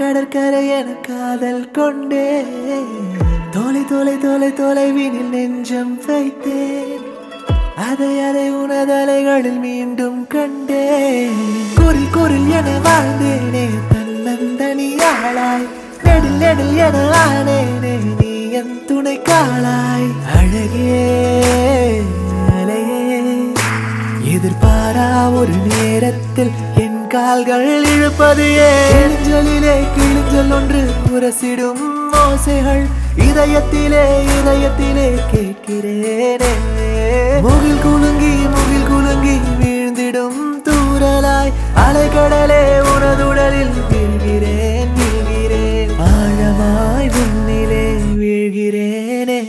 கடற்கரை என காதல் கொண்டே தொலை தொலை தொலை தொலைவினில் நெஞ்சம் வைத்தேன் அதை அதை உனதலைகளில் மீண்டும் கண்டே குரில் குரில் என வாழ்ந்தேனே தன்னந்தனியாளாய் நெடில் நெடில் என ஆனேனே நீ என் துணை காளாய் அழகே அலையே எதிர்பாரா ஒரு நேரத்தில் என் கால்கள் இழுப்பது ஏஞ்சலிலே கிழிஞ்சல் ஒன்று உரசிடும் ஓசைகள் இதயத்திலே இதயத்திலே கேட்கிறேனே முகில் குலுங்கி முகில் குலுங்கி வீழ்ந்திடும் தூரலாய் அலைக்கடலே உனதுடலில் வீழ்கிறேன் வீழ்கிறேன் ஆழமாய் விண்ணிலே வீழ்கிறேனே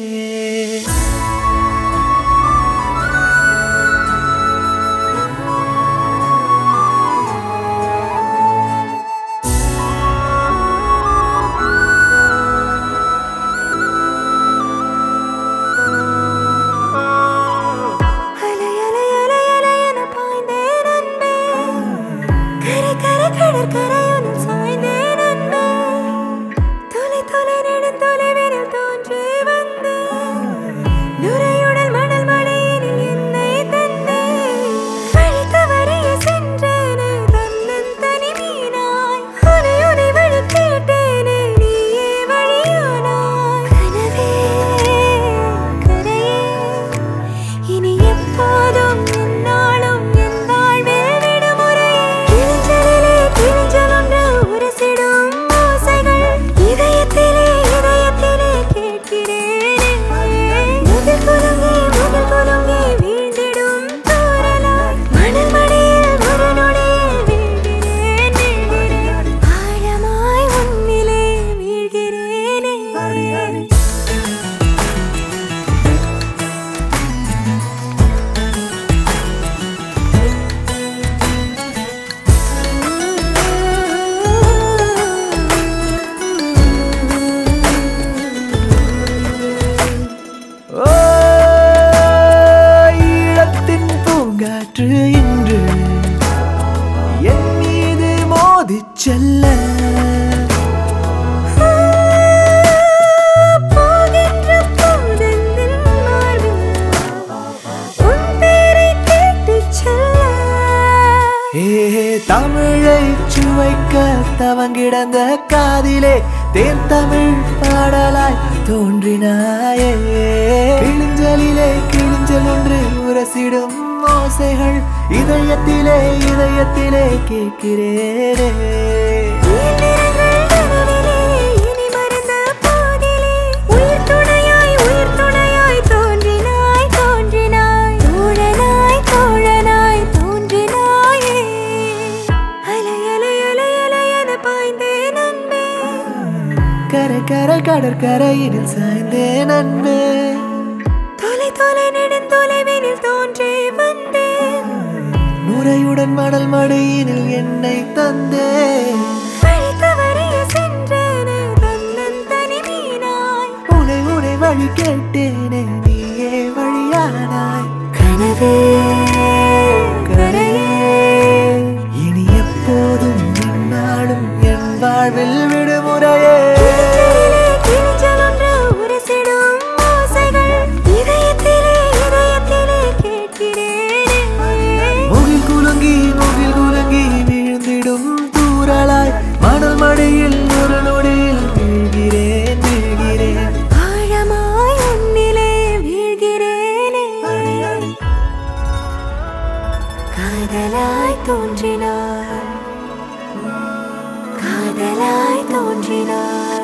அலை அலை அலை அலை என பாய்ந்தேன் அன்பே கரை கரை கடற்கரையுடன் சாய்ந்தேன் அன்பே தொலை தொலை நெடும் தொலைவினில் தோன்றி வந்து நுரையுடல் மணல் மலையினில் என்னை தந்தே வழி தவறிய சென்றேனே தன்னன் தனி மீனாய் உனை உனை வழி கேட்டேனே நீயே வழியானாய் கனவே கரையே இனி எப்போதும் என்னாலும் என் வாழ்வில் விடுமுறையே கிழிஞ்சலிலே கிழிஞ்சல் ஒன்று உரசிடும் ஓசைகள் இதயத்திலே இதயத்திலே கேட்கிறேனே முகில் குலுங்கி முகில் குலுங்கி வீழ்ந்திடும் தூறலாய் மணல் மடியில் ஒரு நொடியில் வீழ்கிறேன் வீழ்கிறேன் ஆழமாய் உன்னிலே வீழ்கிறேனே ஓ, ஈழத்தின் பூங்காற்று இன்று என் மீது மோதிச் செல்ல போகின்ற போதெந்தின் மார்பில் உன் பேரைக் கேட்டுச் செல்ல. ஏ தமிழை சுவைக்க தவங்கிடந்த காதிலே தேன் தமிழ் பாடலாய் தோன்றினாயே கிழிஞ்சலிலே கிழிஞ்சல் ஒன்று உரசிடும் ஓசைகள் இதயத்திலே இதயத்திலே கேட்கிறேனே இயந்திரங்கள் நடுவிலே இனி மறந்த போதிலே உயிர் துணையாய் உயிர் துணையாய் தோன்றினாய் தோன்றினாய் தோழனாய் தோழனாய் தோன்றினாயே அலை அலை அலை அலை என பாய்ந்தேன் அன்பே கரை கரை கடற்கரையினில் சாய்ந்தேன் அன்பே தொலை தொலை நெடுந்தொலைவினில் தோன்றி வந்தேன் நுரையுடன் மணல் மடியினில் என்னை தந்தேன் வழி தவறிய சென்றேனே தன்னன் தனி மீனாய் உனை உனை வழி கேட்டேனே நீயே வழியானாய் கனவே கரையே இனி எப்போதும் என்னாலும் என் வாழ்வில் விடுமுறையே கிழிஞ்சலிலே கிழிஞ்சல் ஒன்று உரசிடும் ஓசைகள் இதயத்திலே இதயத்திலே கேட்கிறேனே முகில் குலுங்கி முகில் குலுங்கி வீழ்ந்திடும் தூரலாய் மணல் மடியில் ஒரு நொடியில் வீழ்கிறேன் வீழ்கிறேன் ஆழமாய் உன்னிலே வீழ்கிறேனே காதலாய் தோன்றினாய் காதலாய் தோன்றினாய்